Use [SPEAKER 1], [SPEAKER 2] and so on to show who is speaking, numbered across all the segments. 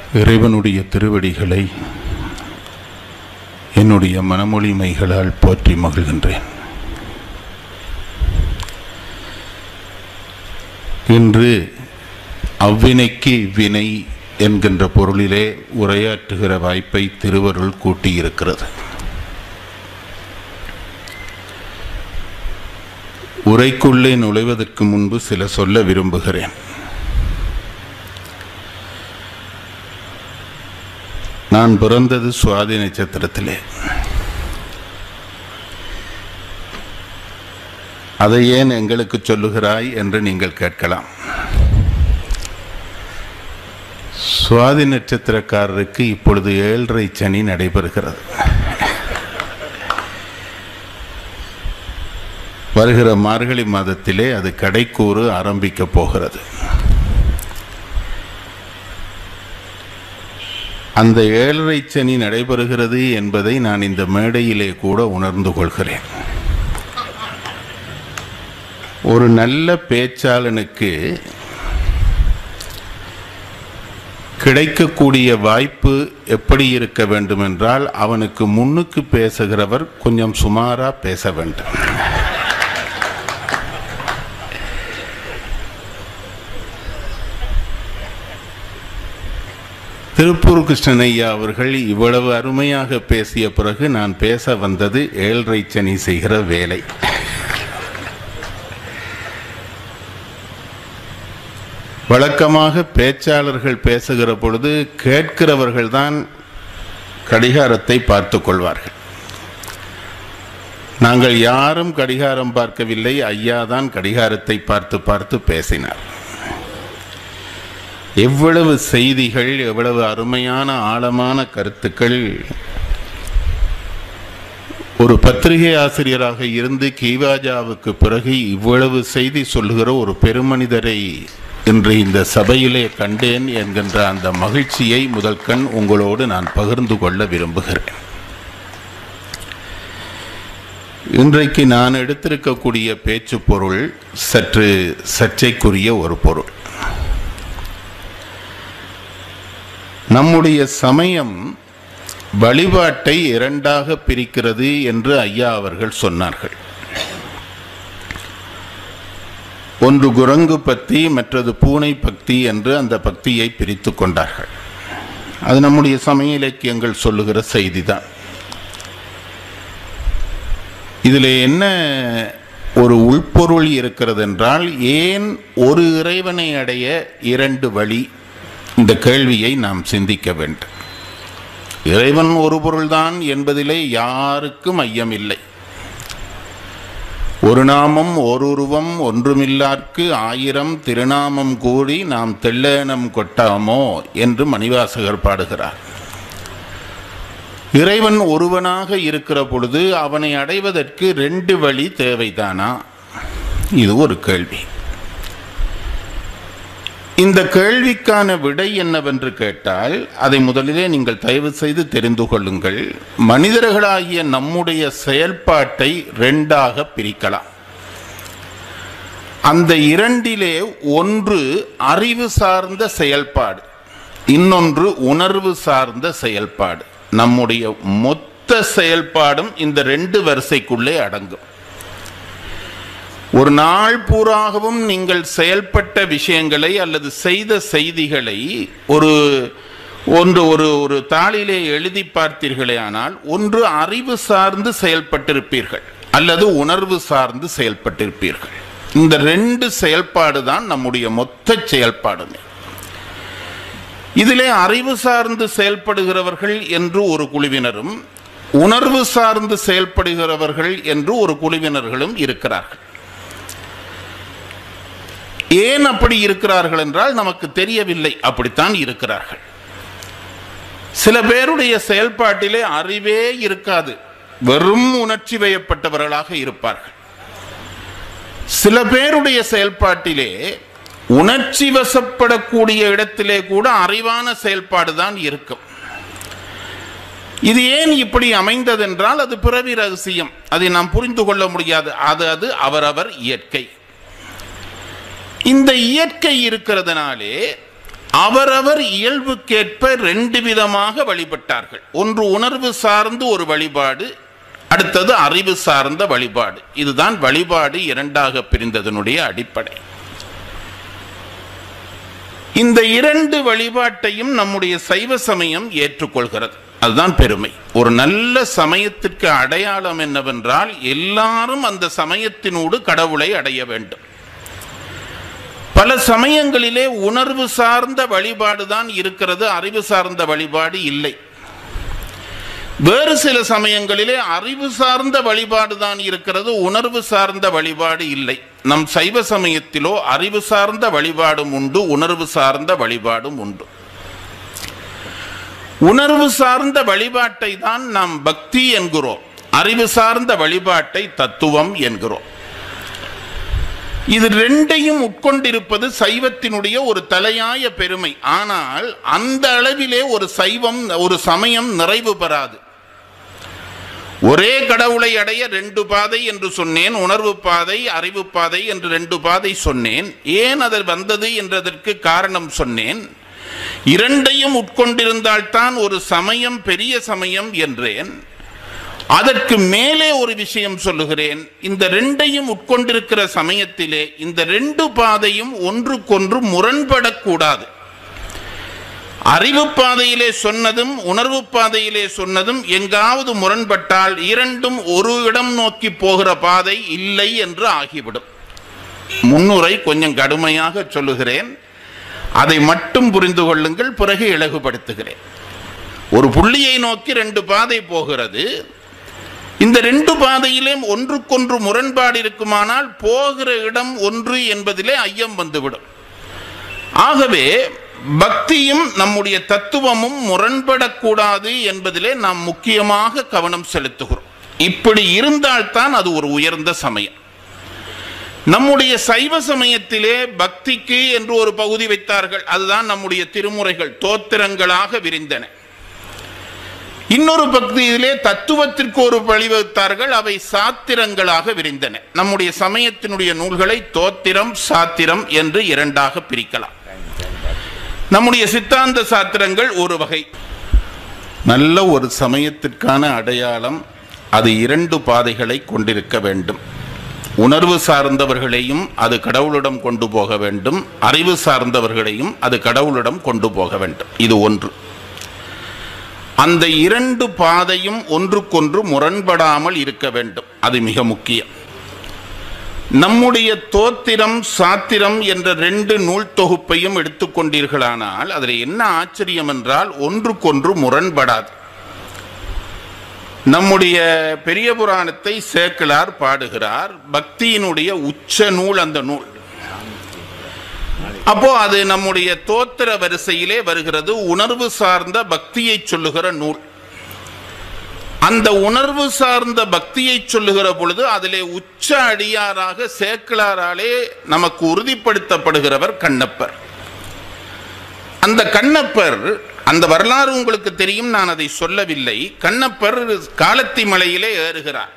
[SPEAKER 1] இறைவனுடைய திருவடிகளை என்னுடைய மனமொழிமைகளால் போற்றி மகிழ்கின்றேன் இன்று அவ்வினைக்கு வினை என்கின்ற பொருளிலே உரையாற்றுகிற வாய்ப்பை திருவருள் கூட்டியிருக்கிறது உரைக்குள்ளே நுழைவதற்கு முன்பு சில சொல்ல விரும்புகிறேன் நான் பிறந்தது சுவாதி நட்சத்திரத்திலே அதை ஏன் எங்களுக்கு சொல்லுகிறாய் என்று நீங்கள் கேட்கலாம் சுவாதி நட்சத்திரக்காரருக்கு இப்பொழுது ஏழரை சனி நடைபெறுகிறது வருகிற மார்கழி மாதத்திலே அது கடைக்கூறு ஆரம்பிக்க போகிறது அந்த ஏழரை சனி நடைபெறுகிறது என்பதை நான் இந்த மேடையிலே கூட உணர்ந்து கொள்கிறேன் ஒரு நல்ல பேச்சாளனுக்கு கிடைக்கக்கூடிய வாய்ப்பு எப்படி இருக்க வேண்டும் என்றால் அவனுக்கு முன்னுக்கு பேசுகிறவர் கொஞ்சம் சுமாரா பேச வேண்டும் திருப்பூர் கிருஷ்ணனையா அவர்கள் இவ்வளவு அருமையாக பேசிய பிறகு நான் பேச வந்தது ஏழரை சனி செய்கிற வேலை வழக்கமாக பேச்சாளர்கள் பேசுகிற பொழுது கேட்கிறவர்கள் தான் கடிகாரத்தை பார்த்து கொள்வார்கள் நாங்கள் யாரும் கடிகாரம் பார்க்கவில்லை ஐயா தான் கடிகாரத்தை பார்த்து பார்த்து பேசினார் எவ்வளவு செய்திகள் எவ்வளவு அருமையான ஆழமான கருத்துக்கள் ஒரு பத்திரிகை ஆசிரியராக இருந்து கீவாஜாவுக்கு பிறகு இவ்வளவு செய்தி சொல்லுகிற ஒரு பெருமனிதரை இன்று இந்த சபையிலே கண்டேன் என்கின்ற அந்த மகிழ்ச்சியை முதல் கண் உங்களோடு நான் பகிர்ந்து கொள்ள விரும்புகிறேன் இன்றைக்கு நான் எடுத்திருக்கக்கூடிய பேச்சு பொருள் சற்று சர்ச்சைக்குரிய ஒரு பொருள் நம்முடைய சமயம் வழிபாட்டை இரண்டாக பிரிக்கிறது என்று ஐயா அவர்கள் சொன்னார்கள் ஒன்று குரங்கு பக்தி மற்றது பூனை பக்தி என்று அந்த பக்தியை பிரித்து கொண்டார்கள் அது நம்முடைய சமய இலக்கியங்கள் சொல்லுகிற செய்திதான் இதில் என்ன ஒரு உள்பொருள் இருக்கிறது என்றால் ஏன் ஒரு இறைவனை அடைய இரண்டு வழி இந்த கேள்வியை நாம் சிந்திக்க வேண்டும் இறைவன் ஒரு பொருள்தான் என்பதிலே யாருக்கும் ஐயமில்லை ஒரு நாமம் ஓருருவம் ஒன்றுமில்லார்க்கு ஆயிரம் திருநாமம் கூடி நாம் தெள்ளேனம் கொட்டாமோ என்று மணிவாசகர் பாடுகிறார் இறைவன் ஒருவனாக இருக்கிற பொழுது அவனை அடைவதற்கு ரெண்டு வழி தேவைதானா இது ஒரு கேள்வி இந்த கேள்விக்கான விடை என்னவென்று கேட்டால் அதை முதலிலே நீங்கள் தயவு செய்து தெரிந்து கொள்ளுங்கள் மனிதர்களாகிய நம்முடைய செயல்பாட்டை ரெண்டாக பிரிக்கலாம் அந்த இரண்டிலே ஒன்று அறிவு சார்ந்த செயல்பாடு இன்னொன்று உணர்வு சார்ந்த செயல்பாடு நம்முடைய மொத்த செயல்பாடும் இந்த ரெண்டு வரிசைக்குள்ளே அடங்கும் ஒரு நாள் பூராகவும் நீங்கள் செயல்பட்ட விஷயங்களை அல்லது செய்த செய்திகளை ஒரு ஒன்று ஒரு ஒரு தாளிலே எழுதி பார்த்தீர்களே ஆனால் ஒன்று அறிவு சார்ந்து செயல்பட்டிருப்பீர்கள் அல்லது உணர்வு சார்ந்து செயல்பட்டிருப்பீர்கள் இந்த ரெண்டு செயல்பாடு தான் நம்முடைய மொத்த செயல்பாடுமே இதிலே அறிவு சார்ந்து செயல்படுகிறவர்கள் என்று ஒரு குழுவினரும் உணர்வு சார்ந்து செயல்படுகிறவர்கள் என்று ஒரு குழுவினர்களும் இருக்கிறார்கள் ஏன் அப்படி இருக்கிறார்கள் என்றால் நமக்கு தெரியவில்லை அப்படித்தான் இருக்கிறார்கள் சில பேருடைய செயல்பாட்டிலே அறிவே இருக்காது வெறும் உணர்ச்சி வயப்பட்டவர்களாக இருப்பார்கள் சில பேருடைய செயல்பாட்டிலே உணர்ச்சி வசப்படக்கூடிய இடத்திலே கூட அறிவான செயல்பாடு தான் இருக்கும் இது ஏன் இப்படி அமைந்ததென்றால் அது பிறவி ரகசியம் அதை நாம் புரிந்து கொள்ள முடியாது அது அது அவரவர் இயற்கை இந்த இயற்கை இருக்கிறதுனாலே அவரவர் இயல்புக்கேற்ப ரெண்டு விதமாக வழிபட்டார்கள் ஒன்று உணர்வு சார்ந்து ஒரு வழிபாடு அடுத்தது அறிவு சார்ந்த வழிபாடு இதுதான் வழிபாடு இரண்டாக பிரிந்ததனுடைய அடிப்படை இந்த இரண்டு வழிபாட்டையும் நம்முடைய சைவ சமயம் ஏற்றுக்கொள்கிறது அதுதான் பெருமை ஒரு நல்ல சமயத்திற்கு அடையாளம் என்னவென்றால் எல்லாரும் அந்த சமயத்தினோடு கடவுளை அடைய வேண்டும் பல சமயங்களிலே உணர்வு சார்ந்த வழிபாடு தான் இருக்கிறது அறிவு சார்ந்த வழிபாடு இல்லை வேறு சில சமயங்களிலே அறிவு சார்ந்த வழிபாடு தான் இருக்கிறது உணர்வு சார்ந்த வழிபாடு இல்லை நம் சைவ சமயத்திலோ அறிவு சார்ந்த வழிபாடும் உண்டு உணர்வு சார்ந்த வழிபாடும் உண்டு உணர்வு சார்ந்த வழிபாட்டை தான் நாம் பக்தி என்கிறோம் அறிவு சார்ந்த வழிபாட்டை தத்துவம் என்கிறோம் இது ரெண்டையும் உட்கொண்டிருப்பது சைவத்தினுடைய ஒரு தலையாய பெருமை ஆனால் அந்த அளவிலே ஒரு சைவம் ஒரு சமயம் நிறைவு பெறாது ஒரே கடவுளை அடைய ரெண்டு பாதை என்று சொன்னேன் உணர்வு பாதை அறிவு பாதை என்று ரெண்டு பாதை சொன்னேன் ஏன் அது வந்தது என்றதற்கு காரணம் சொன்னேன் இரண்டையும் உட்கொண்டிருந்தால்தான் ஒரு சமயம் பெரிய சமயம் என்றேன் அதற்கு மேலே ஒரு விஷயம் சொல்லுகிறேன் இந்த ரெண்டையும் உட்கொண்டிருக்கிற சமயத்திலே இந்த ரெண்டு பாதையும் ஒன்றுக்கொன்று முரண்படக்கூடாது அறிவு பாதையிலே சொன்னதும் உணர்வு பாதையிலே சொன்னதும் எங்காவது முரண்பட்டால் இரண்டும் ஒரு இடம் நோக்கி போகிற பாதை இல்லை என்று ஆகிவிடும் முன்னுரை கொஞ்சம் கடுமையாக சொல்லுகிறேன் அதை மட்டும் புரிந்து கொள்ளுங்கள் பிறகு இலகுபடுத்துகிறேன் ஒரு புள்ளியை நோக்கி ரெண்டு பாதை போகிறது இந்த ரெண்டு பாதையிலே ஒன்றுக்கொன்று முரண்பாடு இருக்குமானால் போகிற இடம் ஒன்று என்பதிலே ஐயம் வந்துவிடும் ஆகவே பக்தியும் நம்முடைய தத்துவமும் முரண்படக்கூடாது என்பதிலே நாம் முக்கியமாக கவனம் செலுத்துகிறோம் இப்படி இருந்தால்தான் அது ஒரு உயர்ந்த சமயம் நம்முடைய சைவ சமயத்திலே பக்திக்கு என்று ஒரு பகுதி வைத்தார்கள் அதுதான் நம்முடைய திருமுறைகள் தோத்திரங்களாக விரிந்தன இன்னொரு பகுதியிலே தத்துவத்திற்கு ஒரு வழிவகுத்தார்கள் அவை சாத்திரங்களாக விரிந்தன நம்முடைய சமயத்தினுடைய நூல்களை தோத்திரம் சாத்திரம் என்று இரண்டாக பிரிக்கலாம் நம்முடைய சித்தாந்த சாத்திரங்கள் ஒரு வகை நல்ல ஒரு சமயத்திற்கான அடையாளம் அது இரண்டு பாதைகளை கொண்டிருக்க வேண்டும் உணர்வு சார்ந்தவர்களையும் அது கடவுளிடம் கொண்டு போக வேண்டும் அறிவு சார்ந்தவர்களையும் அது கடவுளிடம் கொண்டு போக வேண்டும் இது ஒன்று அந்த இரண்டு பாதையும் ஒன்றுக்கொன்று முரண்படாமல் இருக்க வேண்டும் அது மிக முக்கியம் நம்முடைய தோத்திரம் சாத்திரம் என்ற ரெண்டு நூல் தொகுப்பையும் எடுத்துக்கொண்டீர்களானால் அதில் என்ன ஆச்சரியம் என்றால் ஒன்றுக்கொன்று முரண்படாது நம்முடைய பெரிய புராணத்தை சேக்கிலார் பாடுகிறார் பக்தியினுடைய உச்ச நூல் அந்த நூல் அப்போ அது நம்முடைய தோத்திர வரிசையிலே வருகிறது உணர்வு சார்ந்த பக்தியை சொல்லுகிற நூல் அந்த உணர்வு சார்ந்த பக்தியை சொல்லுகிற பொழுது அதிலே உச்ச அடியாராக சேக்கிலாராலே நமக்கு உறுதிப்படுத்தப்படுகிறவர் கண்ணப்பர் அந்த கண்ணப்பர் அந்த வரலாறு உங்களுக்கு தெரியும் நான் அதை சொல்லவில்லை கண்ணப்பர் காலத்தி மலையிலே ஏறுகிறார்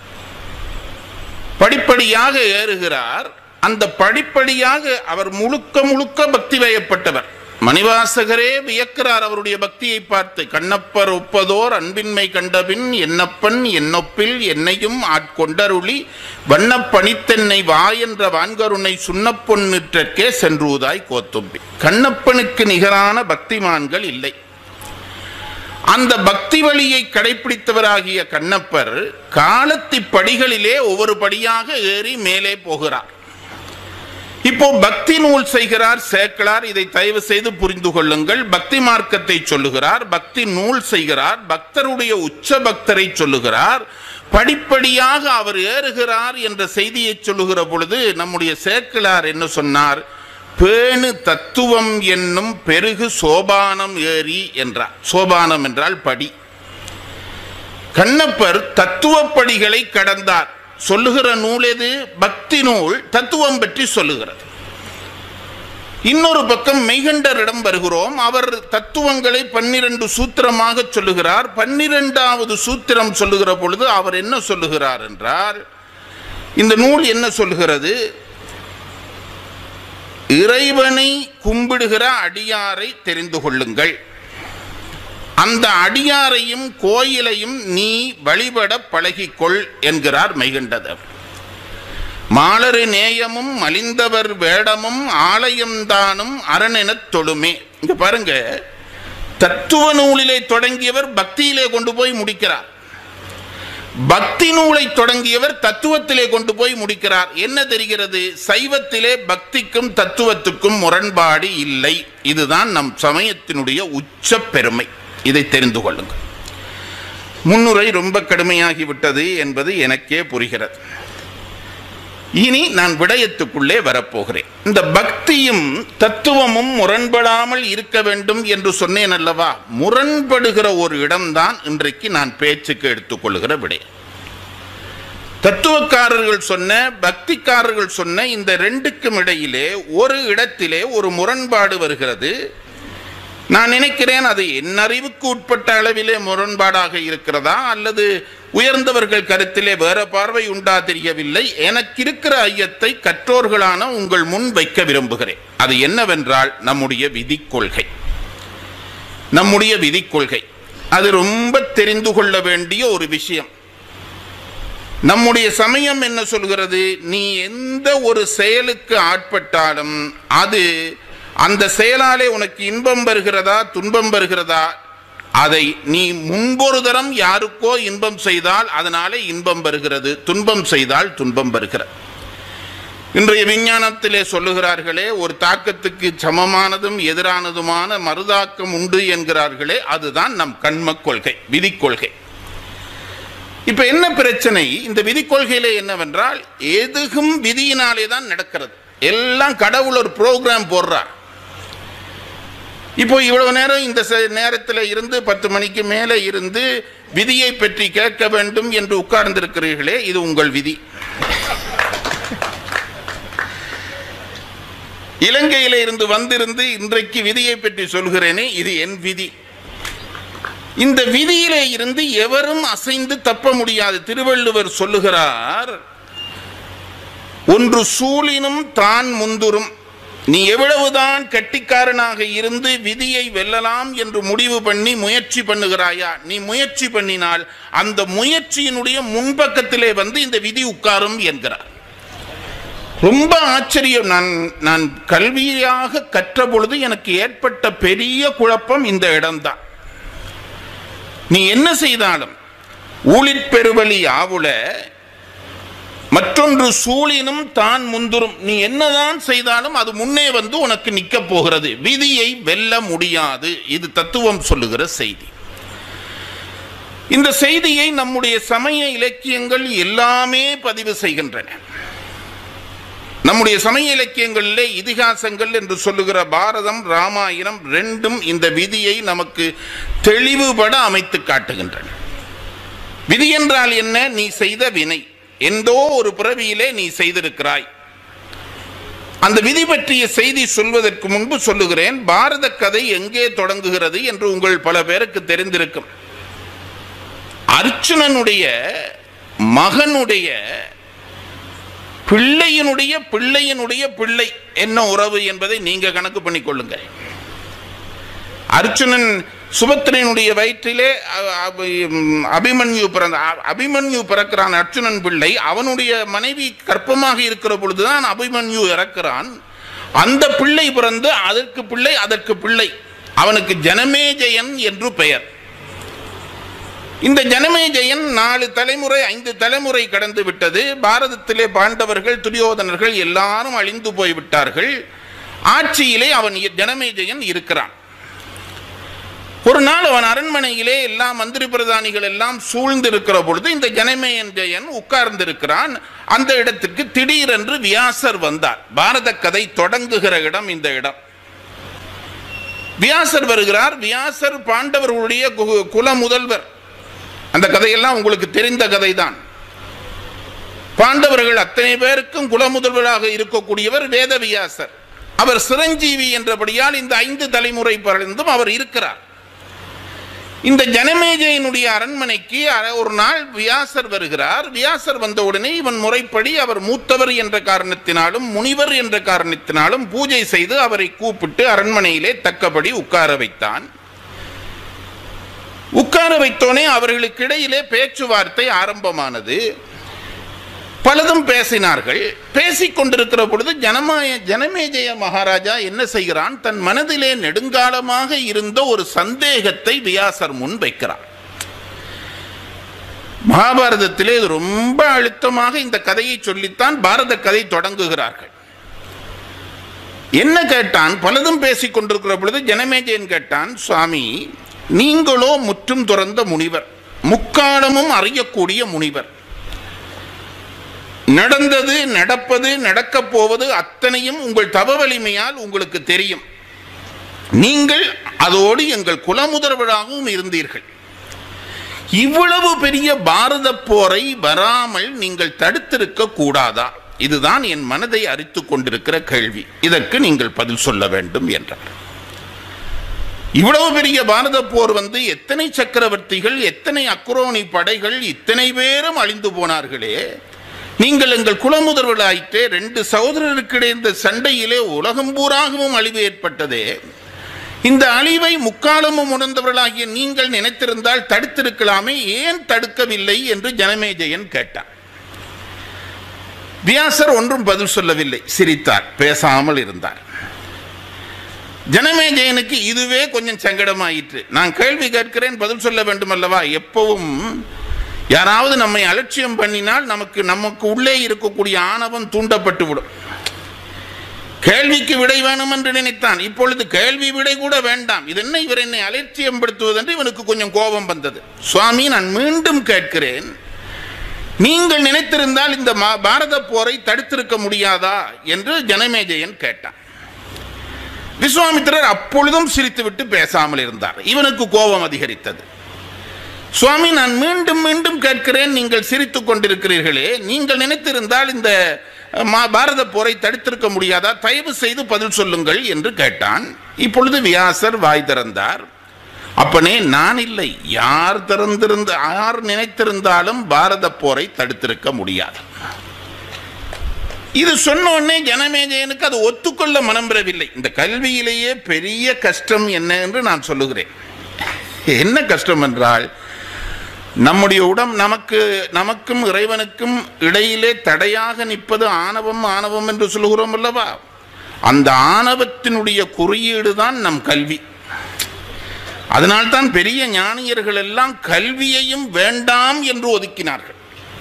[SPEAKER 1] படிப்படியாக ஏறுகிறார் அந்த படிப்படியாக அவர் முழுக்க முழுக்க பக்தி வயப்பட்டவர் மணிவாசகரே வியக்கிறார் அவருடைய பக்தியை பார்த்து கண்ணப்பர் ஒப்பதோர் அன்பின்மை கண்டபின் என்னப்பன் என்னொப்பில் என்னையும் ஆட்கொண்டருளி வண்ணப்பணித்தென்னை வா என்ற வான்கருணை சுண்ணப்பொன்னிற்றற்கே சென்றுவதாய் கோத்தும்பி கண்ணப்பனுக்கு நிகரான பக்திமான்கள் இல்லை அந்த பக்தி வழியை கடைபிடித்தவராகிய கண்ணப்பர் காலத்தி படிகளிலே ஒவ்வொரு படியாக ஏறி மேலே போகிறார் இப்போ பக்தி நூல் செய்கிறார் சேக்கலார் இதை தயவு செய்து புரிந்து கொள்ளுங்கள் பக்தி மார்க்கத்தை சொல்லுகிறார் பக்தி நூல் செய்கிறார் பக்தருடைய உச்ச பக்தரை சொல்லுகிறார் படிப்படியாக அவர் ஏறுகிறார் என்ற செய்தியை சொல்லுகிற பொழுது நம்முடைய சேக்கிலார் என்ன சொன்னார் பேணு தத்துவம் என்னும் பெருகு சோபானம் ஏறி என்றார் சோபானம் என்றால் படி கண்ணப்பர் தத்துவ படிகளை கடந்தார் சொல்லுகிற நூல் எது பக்தி நூல் தத்துவம் பற்றி சொல்லுகிறது இன்னொரு பக்கம் மெய்கண்டரிடம் வருகிறோம் அவர் தத்துவங்களை பன்னிரண்டு சூத்திரமாக சொல்லுகிறார் பன்னிரெண்டாவது சூத்திரம் சொல்லுகிற பொழுது அவர் என்ன சொல்லுகிறார் என்றால் இந்த நூல் என்ன சொல்லுகிறது இறைவனை கும்பிடுகிற அடியாரை தெரிந்து கொள்ளுங்கள் அந்த அடியாரையும் கோயிலையும் நீ வழிபட பழகிக்கொள் என்கிறார் மைகண்டதர் மாலரு நேயமும் மலிந்தவர் வேடமும் ஆலயம்தானும் அரணெனத் தொழுமே இங்க பாருங்க தத்துவ நூலிலே தொடங்கியவர் பக்தியிலே கொண்டு போய் முடிக்கிறார் பக்தி நூலை தொடங்கியவர் தத்துவத்திலே கொண்டு போய் முடிக்கிறார் என்ன தெரிகிறது சைவத்திலே பக்திக்கும் தத்துவத்துக்கும் முரண்பாடு இல்லை இதுதான் நம் சமயத்தினுடைய உச்ச பெருமை இதை தெரிந்து கொள்ளுங்கள் முன்னுரை ரொம்ப கடுமையாகிவிட்டது என்பது எனக்கே புரிகிறது இனி நான் விடயத்துக்குள்ளே வரப்போகிறேன் இந்த பக்தியும் தத்துவமும் முரண்படாமல் இருக்க வேண்டும் என்று சொன்னேன் அல்லவா முரண்படுகிற ஒரு இடம்தான் இன்றைக்கு நான் பேச்சுக்கு எடுத்துக்கொள்கிற விடயம் தத்துவக்காரர்கள் சொன்ன பக்திக்காரர்கள் சொன்ன இந்த ரெண்டுக்கும் இடையிலே ஒரு இடத்திலே ஒரு முரண்பாடு வருகிறது நான் நினைக்கிறேன் அது என் அறிவுக்கு உட்பட்ட அளவிலே முரண்பாடாக இருக்கிறதா அல்லது உயர்ந்தவர்கள் கருத்திலே வேற பார்வை உண்டா தெரியவில்லை எனக்கு இருக்கிற ஐயத்தை கற்றோர்களான உங்கள் முன் வைக்க விரும்புகிறேன் அது என்னவென்றால் நம்முடைய விதி கொள்கை நம்முடைய விதி கொள்கை அது ரொம்ப தெரிந்து கொள்ள வேண்டிய ஒரு விஷயம் நம்முடைய சமயம் என்ன சொல்கிறது நீ எந்த ஒரு செயலுக்கு ஆட்பட்டாலும் அது அந்த செயலாலே உனக்கு இன்பம் வருகிறதா துன்பம் வருகிறதா அதை நீ முன்பொரு தரம் யாருக்கோ இன்பம் செய்தால் அதனாலே இன்பம் வருகிறது துன்பம் செய்தால் துன்பம் வருகிறது இன்றைய விஞ்ஞானத்திலே சொல்லுகிறார்களே ஒரு தாக்கத்துக்கு சமமானதும் எதிரானதுமான மறுதாக்கம் உண்டு என்கிறார்களே அதுதான் நம் கண்ம கொள்கை விதி கொள்கை இப்ப என்ன பிரச்சனை இந்த விதி கொள்கையில என்னவென்றால் எதுகும் விதியினாலே தான் நடக்கிறது எல்லாம் கடவுள் ஒரு ப்ரோக்ராம் போடுறார் இப்போ இவ்வளவு நேரம் இந்த ச- நேரத்தில் இருந்து பத்து மணிக்கு மேலே இருந்து விதியை பற்றி கேட்க வேண்டும் என்று உட்கார்ந்திருக்கிறீர்களே இது உங்கள் விதி இலங்கையில இருந்து வந்திருந்து இன்றைக்கு விதியை பற்றி சொல்கிறேனே இது என் விதி இந்த விதியிலே இருந்து எவரும் அசைந்து தப்ப முடியாது திருவள்ளுவர் சொல்லுகிறார் ஒன்று சூழினும் தான் முந்துரும் நீ எவ்வளவுதான் கெட்டிக்காரனாக இருந்து விதியை வெல்லலாம் என்று முடிவு பண்ணி முயற்சி பண்ணுகிறாயா நீ முயற்சி பண்ணினால் அந்த முயற்சியினுடைய முன்பக்கத்திலே வந்து இந்த விதி உட்காரும் என்கிறார் ரொம்ப ஆச்சரியம் நான் நான் கல்வியாக கற்ற பொழுது எனக்கு ஏற்பட்ட பெரிய குழப்பம் இந்த இடம்தான் நீ என்ன செய்தாலும் ஊழிற் பெருவழி ஆவுல மற்றொன்று சூழினும் தான் முந்துரும் நீ என்னதான் செய்தாலும் அது முன்னே வந்து உனக்கு நிற்க போகிறது விதியை வெல்ல முடியாது இது தத்துவம் சொல்லுகிற செய்தி இந்த செய்தியை நம்முடைய சமய இலக்கியங்கள் எல்லாமே பதிவு செய்கின்றன நம்முடைய சமய இலக்கியங்களிலே இதிகாசங்கள் என்று சொல்லுகிற பாரதம் ராமாயணம் ரெண்டும் இந்த விதியை நமக்கு தெளிவுபட அமைத்து காட்டுகின்றன விதி என்றால் என்ன நீ செய்த வினை எந்தோ ஒரு பிறவியிலே நீ செய்திருக்கிறாய் அந்த விதி பற்றிய செய்தி சொல்வதற்கு முன்பு சொல்லுகிறேன் பாரத கதை எங்கே தொடங்குகிறது என்று உங்கள் பல பேருக்கு தெரிந்திருக்கும் அர்ச்சுனனுடைய மகனுடைய பிள்ளையினுடைய பிள்ளையினுடைய பிள்ளை என்ன உறவு என்பதை நீங்க கணக்கு பண்ணிக்கொள்ளுங்க அர்ச்சுனன் சுபத்திரனுடைய வயிற்றிலே அ- அப- ம், அபிமன்யு பிறந்த அ- அபிமன்யு பிறக்கிறான் அர்ச்சுனன் பிள்ளை அவனுடைய மனைவி கற்பமாக இருக்கிற பொழுதுதான் அபிமன்யு இறக்கிறான் அந்த பிள்ளை பிறந்து அதற்கு பிள்ளை அதற்கு பிள்ளை அவனுக்கு ஜனமேஜயன் என்று பெயர் இந்த ஜனமேஜயன் நாலு தலைமுறை ஐந்து தலைமுறை கடந்து விட்டது பாரதத்திலே பாண்டவர்கள் துரியோதனர்கள் எல்லாரும் அழிந்து போய்விட்டார்கள் ஆட்சியிலே அவன் இ- ஜனமேஜயன் இருக்கிறான் ஒரு நாள் அவன் அரண்மனையிலே எல்லா மந்திரி பிரதானிகள் எல்லாம் சூழ்ந்திருக்கிற பொழுது இந்த ஜனமேயன் ஜெயன் உட்கார்ந்திருக்கிறான் அந்த இடத்துக்கு திடீரென்று வியாசர் வந்தார் பாரத கதை தொடங்குகிற இடம் இந்த இடம் வியாசர் வருகிறார் வியாசர் பாண்டவர்களுடைய கு- குல முதல்வர் அந்த கதையெல்லாம் உங்களுக்கு தெரிந்த கதைதான் பாண்டவர்கள் அத்தனை பேருக்கும் குலமுதல்வராக இருக்கக்கூடியவர் வேதவியாசர் அவர் சிரஞ்சீவி என்றபடியால் இந்த ஐந்து தலைமுறை பிறந்தும் அவர் இருக்கிறார் இந்த ஜனமேஜயனுடைய அரண்மனைக்கு அர- ஒரு நாள் வியாசர் வருகிறார் வியாசர் வந்த உடனே இவன் முறைப்படி அவர் மூத்தவர் என்ற காரணத்தினாலும் முனிவர் என்ற காரணத்தினாலும் பூஜை செய்து அவரை கூப்பிட்டு அரண்மனையிலே தக்கபடி உட்கார வைத்தான் உட்கார வைத்தோனே அவர்களுக்கு இடையிலே பேச்சுவார்த்தை ஆரம்பமானது பலதும் பேசினார்கள் பேசிக் கொண்டிருக்கிற பொழுது ஜனமாய ஜனமேஜய மகாராஜா என்ன செய்கிறான் தன் மனதிலே நெடுங்காலமாக இருந்த ஒரு சந்தேகத்தை வியாசர் முன் வைக்கிறார் மகாபாரதத்திலே இது ரொம்ப அழுத்தமாக இந்த கதையை சொல்லித்தான் பாரத கதை தொடங்குகிறார்கள் என்ன கேட்டான் பலதும் பேசிக் கொண்டிருக்கிற பொழுது ஜனமேஜயன் கேட்டான் சுவாமி நீங்களோ முற்றும் துறந்த முனிவர் முக்காலமும் அறியக்கூடிய முனிவர் நடந்தது நடப்பது நடக்கப் போவது அத்தனையும் உங்கள் தவ வலிமையால் உங்களுக்கு தெரியும் நீங்கள் அதோடு எங்கள் குலமுதல்வராகவும் இருந்தீர்கள் இவ்வளவு பெரிய பாரத போரை வராமல் நீங்கள் தடுத்திருக்க கூடாதா இதுதான் என் மனதை அரித்துக் கொண்டிருக்கிற கேள்வி இதற்கு நீங்கள் பதில் சொல்ல வேண்டும் என்றார் இவ்வளவு பெரிய பாரத போர் வந்து எத்தனை சக்கரவர்த்திகள் எத்தனை அக்ரோனி படைகள் இத்தனை பேரும் அழிந்து போனார்களே நீங்கள் எங்கள் குலமுதல்வர்களாயிற்றே ரெண்டு சகோதரருக்கு இந்த சண்டையிலே உலகம் பூராகவும் அழிவு ஏற்பட்டதே இந்த அழிவை முக்காலமும் உணர்ந்தவர்களாகிய நீங்கள் நினைத்திருந்தால் தடுத்திருக்கலாமே ஏன் தடுக்கவில்லை என்று ஜனமேஜயன் கேட்டார் வியாசர் ஒன்றும் பதில் சொல்லவில்லை சிரித்தார் பேசாமல் இருந்தார் ஜனமேஜயனுக்கு இதுவே கொஞ்சம் சங்கடமாயிற்று நான் கேள்வி கேட்கிறேன் பதில் சொல்ல வேண்டும் அல்லவா எப்பவும் யாராவது நம்மை அலட்சியம் பண்ணினால் நமக்கு நமக்கு உள்ளே இருக்கக்கூடிய ஆணவம் தூண்டப்பட்டு விடும் கேள்விக்கு விடை வேணும் என்று நினைத்தான் இப்பொழுது கேள்வி விடை கூட வேண்டாம் இது என்ன இவர் என்னை அலட்சியம் படுத்துவது என்று இவனுக்கு கொஞ்சம் கோபம் வந்தது சுவாமி நான் மீண்டும் கேட்கிறேன் நீங்கள் நினைத்திருந்தால் இந்த மா- பாரத போரை தடுத்திருக்க முடியாதா என்று ஜனமேஜயன் கேட்டான் விஸ்வாமித்திரர் அப்பொழுதும் சிரித்துவிட்டு பேசாமல் இருந்தார் இவனுக்கு கோபம் அதிகரித்தது சுவாமி நான் மீண்டும் மீண்டும் கேட்கிறேன் நீங்கள் சிரித்துக் கொண்டிருக்கிறீர்களே நீங்கள் நினைத்திருந்தால் இந்த அஹ், மா- பாரத போரை தடுத்திருக்க முடியாதா தயவு செய்து பதில் சொல்லுங்கள் என்று கேட்டான் இப்பொழுது வியாசர் வாய் திறந்தார் அப்பனே நான் இல்லை யார் திறந்திருந்த யார் நினைத்திருந்தாலும் பாரத போரை தடுத்திருக்க முடியாது இது சொன்ன உடனே ஜனமேஜயனுக்கு அது ஒத்துக்கொள்ள மனம் பெறவில்லை இந்த கல்வியிலேயே பெரிய கஷ்டம் என்ன என்று நான் சொல்லுகிறேன் என்ன கஷ்டம் என்றால் நம்முடைய உடம் நமக்கு நமக்கும் இறைவனுக்கும் இடையிலே தடையாக நிற்பது ஆணவம் ஆணவம் என்று சொல்லுகிறோம் அல்லவா அந்த ஆணவத்தினுடைய குறியீடு தான் நம் கல்வி அதனால்தான் பெரிய ஞானியர்கள் எல்லாம் கல்வியையும் வேண்டாம் என்று ஒதுக்கினார்கள்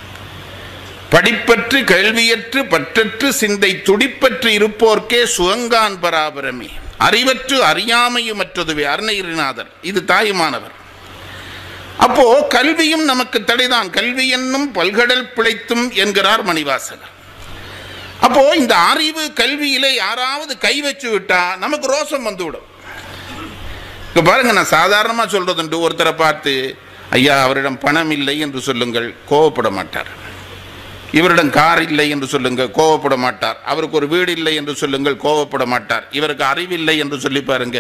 [SPEAKER 1] படிப்பற்று கல்வியற்று பற்றற்று சிந்தை துடிப்பற்று இருப்போர்க்கே சுகங்கான் பராபரமே அறிவற்று அறியாமையுமற்றதுவே அருணகிரிநாதர் இது தாயுமானவர் அப்போ கல்வியும் நமக்கு தடைதான் கல்வி என்னும் பல்கடல் பிழைத்தும் என்கிறார் மணிவாசகர் அப்போ இந்த அறிவு கல்வியிலே யாராவது கை வச்சு விட்டா நமக்கு ரோசம் வந்துவிடும் இப்ப பாருங்க நான் சாதாரணமா சொல்றதுண்டு ஒருத்தரை பார்த்து ஐயா அவரிடம் பணம் இல்லை என்று சொல்லுங்கள் கோவப்பட மாட்டார் இவரிடம் கார் இல்லை என்று சொல்லுங்க கோவப்பட மாட்டார் அவருக்கு ஒரு வீடு இல்லை என்று சொல்லுங்கள் கோவப்பட மாட்டார் இவருக்கு அறிவில்லை என்று சொல்லி பாருங்க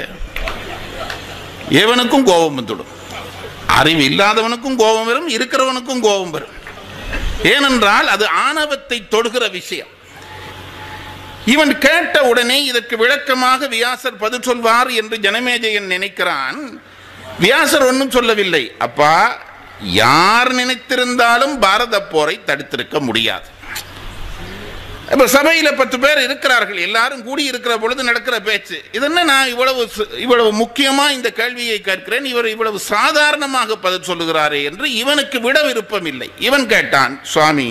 [SPEAKER 1] எவனுக்கும் கோபம் வந்துடும் அறிவு இல்லாதவனுக்கும் கோபம் வரும் இருக்கிறவனுக்கும் கோபம் வரும் ஏனென்றால் அது ஆணவத்தை தொடுகிற விஷயம் இவன் கேட்ட உடனே இதற்கு விளக்கமாக வியாசர் பதில் சொல்வார் என்று ஜனமேஜயன் நினைக்கிறான் வியாசர் ஒன்றும் சொல்லவில்லை அப்பா யார் நினைத்திருந்தாலும் பாரத போரை தடுத்திருக்க முடியாது இப்ப சபையில பத்து பேர் இருக்கிறார்கள் எல்லாரும் கூடி இருக்கிற பொழுது நடக்கிற பேச்சு இது என்ன நான் இவ்வளவு சு- இவ்வளவு முக்கியமா இந்த கேள்வியை கேட்கிறேன் இவர் இவ்வளவு சாதாரணமாக பதில் சொல்லுகிறாரே என்று இவனுக்கு விட விருப்பம் இல்லை இவன் கேட்டான் சுவாமி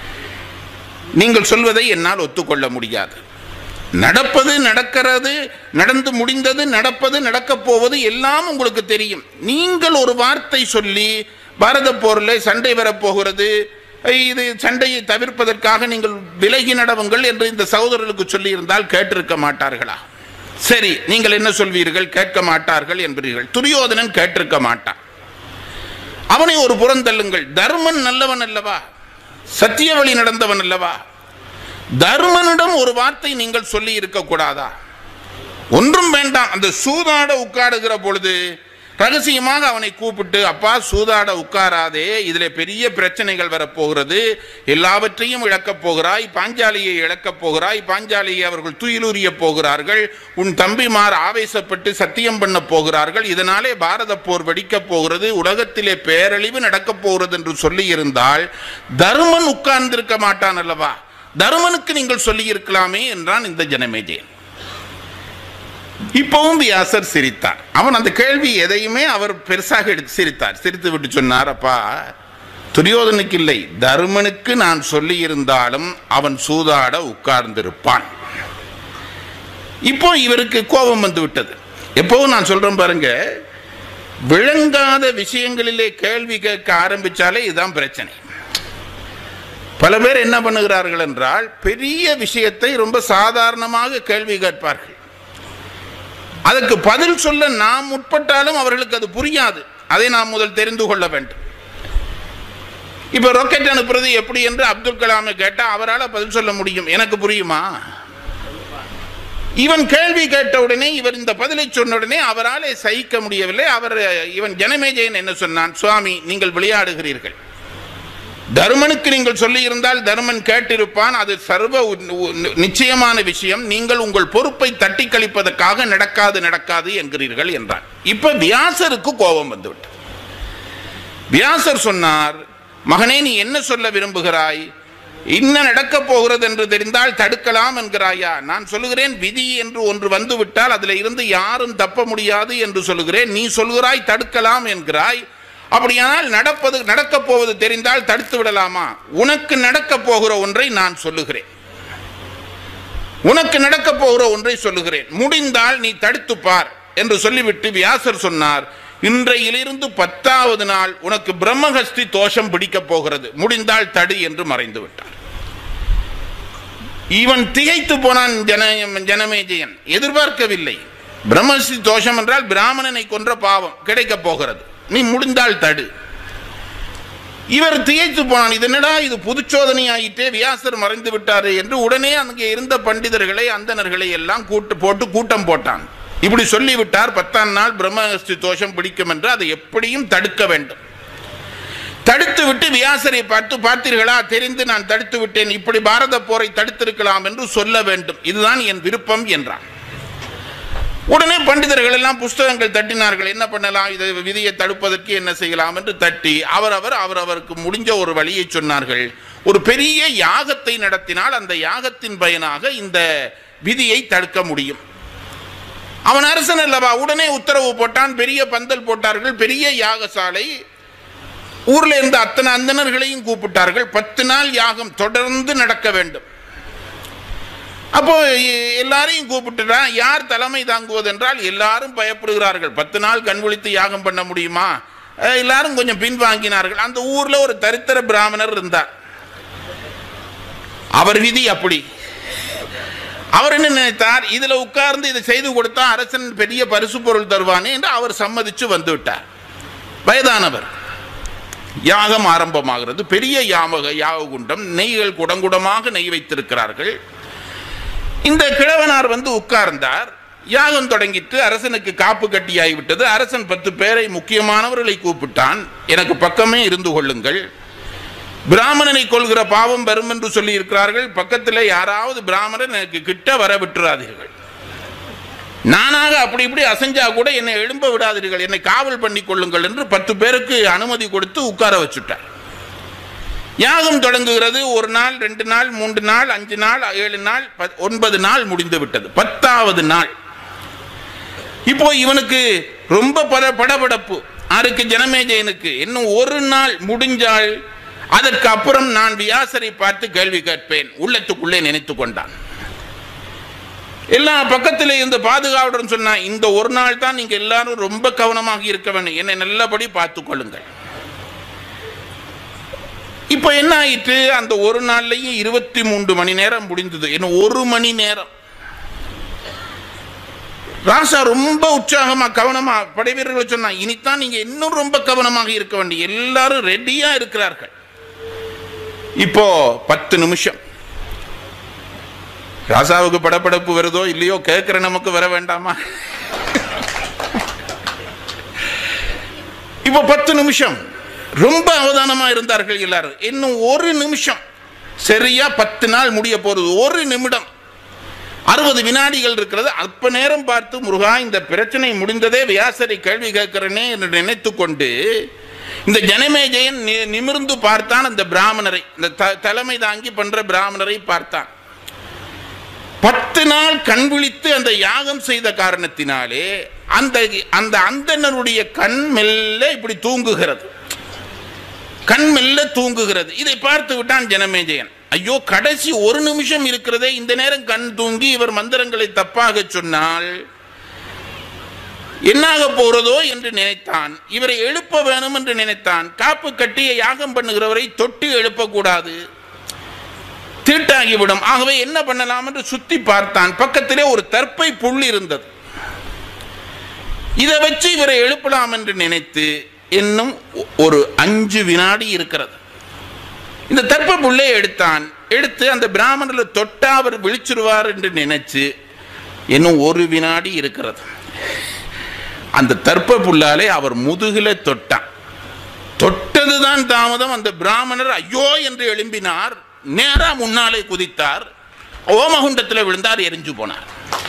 [SPEAKER 1] நீங்கள் சொல்வதை என்னால் ஒத்துக்கொள்ள முடியாது நடப்பது நடக்கிறது நடந்து முடிந்தது நடப்பது நடக்கப் போவது எல்லாம் உங்களுக்கு தெரியும் நீங்கள் ஒரு வார்த்தை சொல்லி பாரத போரில் சண்டை வரப்போகிறது இது சண்டையை தவிர்ப்பதற்காக நீங்கள் விலகி நடவுங்கள் என்று இந்த சகோதரர்களுக்கு சொல்லியிருந்தால் கேட்டிருக்க மாட்டார்களா சரி நீங்கள் என்ன சொல்வீர்கள் கேட்க மாட்டார்கள் என்பீர்கள் துரியோதனன் கேட்டிருக்க மாட்டான் அவனை ஒரு புறந்தள்ளுங்கள் தர்மன் நல்லவன் அல்லவா சத்திய வழி நடந்தவன் அல்லவா தர்மனிடம் ஒரு வார்த்தை நீங்கள் சொல்லி இருக்க கூடாதா ஒன்றும் வேண்டாம் அந்த சூதாட உட்காடுகிற பொழுது ரகசியமாக அவனை கூப்பிட்டு அப்பா சூதாட உட்காராதே இதில் பெரிய பிரச்சனைகள் வரப்போகிறது எல்லாவற்றையும் இழக்கப் போகிறாய் பாஞ்சாலியை இழக்கப் போகிறாய் பாஞ்சாலியை அவர்கள் துயிலுரிய போகிறார்கள் உன் தம்பிமார் ஆவேசப்பட்டு சத்தியம் பண்ண போகிறார்கள் இதனாலே பாரத போர் வெடிக்கப் போகிறது உலகத்திலே பேரழிவு நடக்கப் போகிறது என்று சொல்லி இருந்தால் தருமன் உட்கார்ந்திருக்க மாட்டான் அல்லவா தருமனுக்கு நீங்கள் சொல்லி இருக்கலாமே என்றான் இந்த ஜனமேஜயன் இப்பவும் வியாசர் சிரித்தார் அவன் அந்த கேள்வி எதையுமே அவர் பெருசாக எடுத்து சிரித்தார் சிரித்து விட்டு சொன்னார் அப்பா துரியோதனுக்கு இல்லை தருமனுக்கு நான் சொல்லி இருந்தாலும் அவன் சூதாட உட்கார்ந்திருப்பான் இப்போ இவருக்கு கோபம் வந்து விட்டது எப்பவும் நான் சொல்றேன் பாருங்க விளங்காத விஷயங்களிலே கேள்வி கேட்க ஆரம்பிச்சாலே இதுதான் பிரச்சனை பல பேர் என்ன பண்ணுகிறார்கள் என்றால் பெரிய விஷயத்தை ரொம்ப சாதாரணமாக கேள்வி கேட்பார்கள் அதற்கு பதில் சொல்ல நாம் உட்பட்டாலும் அவர்களுக்கு அது புரியாது அதை நாம் முதல் தெரிந்து கொள்ள வேண்டும் இப்ப ராக்கெட் அனுப்புறது எப்படி என்று அப்துல் கலாமை கேட்டா அவரால் பதில் சொல்ல முடியும் எனக்கு புரியுமா இவன் கேள்வி கேட்ட உடனே இவர் இந்த பதிலை சொன்ன உடனே அவராலே சகிக்க முடியவில்லை அவர் இவன் ஜனமேஜயன் என்ன சொன்னான் சுவாமி நீங்கள் விளையாடுகிறீர்கள் தருமனுக்கு நீங்கள் சொல்லி இருந்தால் தருமன் கேட்டிருப்பான் அது சர்வ உ- உ- நிச்சயமான விஷயம் நீங்கள் உங்கள் பொறுப்பை தட்டி கழிப்பதற்காக நடக்காது நடக்காது என்கிறீர்கள் என்றார் இப்ப வியாசருக்கு கோபம் வந்துவிட்டது வியாசர் சொன்னார் மகனே நீ என்ன சொல்ல விரும்புகிறாய் என்ன நடக்கப் போகிறது என்று தெரிந்தால் தடுக்கலாம் என்கிறாயா நான் சொல்லுகிறேன் விதி என்று ஒன்று வந்துவிட்டால் அதில் இருந்து யாரும் தப்ப முடியாது என்று சொல்லுகிறேன் நீ சொல்கிறாய் தடுக்கலாம் என்கிறாய் அப்படியானால் நடப்பது நடக்கப் போவது தெரிந்தால் தடுத்து விடலாமா உனக்கு நடக்கப் போகிற ஒன்றை நான் சொல்லுகிறேன் உனக்கு நடக்கப் போகிற ஒன்றை சொல்லுகிறேன் முடிந்தால் நீ தடுத்து பார் என்று சொல்லிவிட்டு வியாசர் சொன்னார் இன்றையிலிருந்து பத்தாவது நாள் உனக்கு பிரம்மஹஸ்தி தோஷம் பிடிக்கப் போகிறது முடிந்தால் தடு என்று மறைந்து விட்டார் இவன் திகைத்து போனான் ஜன ஜனமேஜயன் எதிர்பார்க்கவில்லை பிரம்மஹஸ்தி தோஷம் என்றால் பிராமணனை கொன்ற பாவம் கிடைக்கப் போகிறது நீ முடிந்தால் தடு இவர் திகைத்து போனான் இது என்னடா இது புதுச்சோதனை ஆயிட்டே வியாசர் மறைந்து விட்டாரு என்று உடனே அங்கே இருந்த பண்டிதர்களை அந்தணர்களை எல்லாம் கூட்டு போட்டு கூட்டம் போட்டான் இப்படி சொல்லிவிட்டார் பத்தாம் நாள் பிரம்மஹஸ்தி தோஷம் பிடிக்கும் என்று அதை எப்படியும் தடுக்க வேண்டும் தடுத்து விட்டு வியாசரை பார்த்து பார்த்தீர்களா தெரிந்து நான் தடுத்து விட்டேன் இப்படி பாரத போரை தடுத்திருக்கலாம் என்று சொல்ல வேண்டும் இதுதான் என் விருப்பம் என்றான் உடனே பண்டிதர்கள் எல்லாம் புஸ்தகங்கள் தட்டினார்கள் என்ன பண்ணலாம் இதை விதியை தடுப்பதற்கு என்ன செய்யலாம் என்று தட்டி அவரவர் அவரவருக்கு முடிஞ்ச ஒரு வழியை சொன்னார்கள் ஒரு பெரிய யாகத்தை நடத்தினால் அந்த யாகத்தின் பயனாக இந்த விதியை தடுக்க முடியும் அவன் அரசன் அல்லவா உடனே உத்தரவு போட்டான் பெரிய பந்தல் போட்டார்கள் பெரிய யாகசாலை ஊர்ல இருந்த அத்தனை அந்தணர்களையும் கூப்பிட்டார்கள் பத்து நாள் யாகம் தொடர்ந்து நடக்க வேண்டும் அப்போ எ- எல்லாரையும் கூப்பிட்டுட்டா யார் தலைமை தாங்குவது என்றால் எல்லாரும் பயப்படுகிறார்கள் பத்து நாள் கண் விழித்து யாகம் பண்ண முடியுமா அஹ் எல்லாரும் கொஞ்சம் பின்வாங்கினார்கள் அந்த ஊர்ல ஒரு தரித்திர பிராமணர் இருந்தார் அவர் விதி அப்படி அவர் என்ன நினைத்தார் இதுல உட்கார்ந்து இதை செய்து கொடுத்தா அரசன் பெரிய பரிசு பொருள் தருவானே என்று அவர் சம்மதிச்சு வந்து விட்டார் வயதானவர் யாகம் ஆரம்பமாகிறது பெரிய யாமக யாக குண்டம் நெய்கள் குடங்குடமாக நெய் வைத்திருக்கிறார்கள் இந்த கிழவனார் வந்து உட்கார்ந்தார் யாகம் தொடங்கிட்டு அரசனுக்கு காப்பு கட்டியாகிவிட்டது அரசன் பத்து பேரை முக்கியமானவர்களை கூப்பிட்டான் எனக்கு பக்கமே இருந்து கொள்ளுங்கள் பிராமணனை கொள்கிற பாவம் வரும் என்று சொல்லி இருக்கிறார்கள் பக்கத்தில் யாராவது பிராமணன் எனக்கு கிட்ட வர விட்டுறாதீர்கள் நானாக அப்படி இப்படி அசைஞ்சா கூட என்னை எழும்ப விடாதீர்கள் என்னை காவல் பண்ணி கொள்ளுங்கள் என்று பத்து பேருக்கு அனுமதி கொடுத்து உட்கார வச்சுட்டார் யாகம் தொடங்குகிறது ஒரு நாள் ரெண்டு நாள் மூன்று நாள் அஞ்சு நாள் ஏழு நாள் பத்- ஒன்பது நாள் முடிந்து விட்டது பத்தாவது நாள் இப்போ இவனுக்கு ரொம்ப பட படபடப்பு ஆருக்கு ஜனமேஜயனுக்கு இன்னும் ஒரு நாள் முடிஞ்சால் அதற்கு அப்புறம் நான் வியாசரை பார்த்து கேள்வி கேட்பேன் உள்ளத்துக்குள்ளே நினைத்து கொண்டான் எல்லா பக்கத்தில் இருந்த பாதுகாவலரும் சொன்னா இந்த ஒரு நாள் தான் நீங்க எல்லாரும் ரொம்ப கவனமாக இருக்க வேண்டும் என்னை நல்லபடி பார்த்து கொள்ளுங்கள் இப்போ என்ன ஆயிற்று அந்த ஒரு நாள்லயும் இருபத்தி மூன்று மணி நேரம் முடிந்தது இன்னும் ஒரு மணி நேரம் ராசா ரொம்ப உற்சாகமா கவனமா படை வீரர்கள் சொன்னா இனித்தான் நீங்க இன்னும் ரொம்ப கவனமாக இருக்க வேண்டிய எல்லாரும் ரெடியா இருக்கிறார்கள் இப்போ பத்து நிமிஷம் ராசாவுக்கு படப்படப்பு வருதோ இல்லையோ கேட்கிற நமக்கு வர வேண்டாமா இப்போ பத்து நிமிஷம் ரொம்ப அவதானமா இருந்தார்கள் எல்லாரும் இன்னும் ஒரு நிமிஷம் சரியா பத்து நாள் முடிய போறது ஒரு நிமிடம் அறுபது வினாடிகள் இருக்கிறது அல்ப நேரம் பார்த்து முருகா இந்த பிரச்சனை முடிந்ததே வியாசரை கேள்வி கேட்கிறேனே என்று நினைத்து கொண்டு இந்த ஜனமேஜயன் நி- நிமிர்ந்து பார்த்தான் அந்த பிராமணரை இந்த த- தலைமை தாங்கி பண்ற பிராமணரை பார்த்தான் பத்து நாள் கண் விழித்து அந்த யாகம் செய்த காரணத்தினாலே அந்த அந்த அந்தணருடைய கண் மெல்ல இப்படி தூங்குகிறது கண் மெல்ல தூங்குகிறது இதை பார்த்து விட்டான் ஜனமேஜயன் ஐயோ கடைசி ஒரு நிமிஷம் இருக்கிறதே இந்த நேரம் கண் தூங்கி இவர் மந்திரங்களை தப்பாக சொன்னால் என்னாக போறதோ என்று நினைத்தான் இவரை எழுப்ப வேணும் என்று நினைத்தான் காப்பு கட்டிய யாகம் பண்ணுகிறவரை தொட்டு எழுப்பக்கூடாது தீட்டாகிவிடும் ஆகவே என்ன பண்ணலாம் என்று சுத்தி பார்த்தான் பக்கத்திலே ஒரு தர்ப்பை புல் இருந்தது இதை வச்சு இவரை எழுப்பலாம் என்று நினைத்து இன்னும் ஒரு அஞ்சு வினாடி இருக்கிறது இந்த தர்ப்ப புல்லை எடுத்தான் எடுத்து அந்த பிராமணரில் தொட்டா அவர் விழிச்சிருவார் என்று நினைச்சு இன்னும் ஒரு வினாடி இருக்கிறது அந்த தர்ப்ப புல்லாலே அவர் முதுகில தொட்டான் தொட்டதுதான் தாமதம் அந்த பிராமணர் ஐயோ என்று எழும்பினார் நேரா முன்னாலே குதித்தார் ஓமகுண்டத்தில் விழுந்தார் எரிஞ்சு போனார்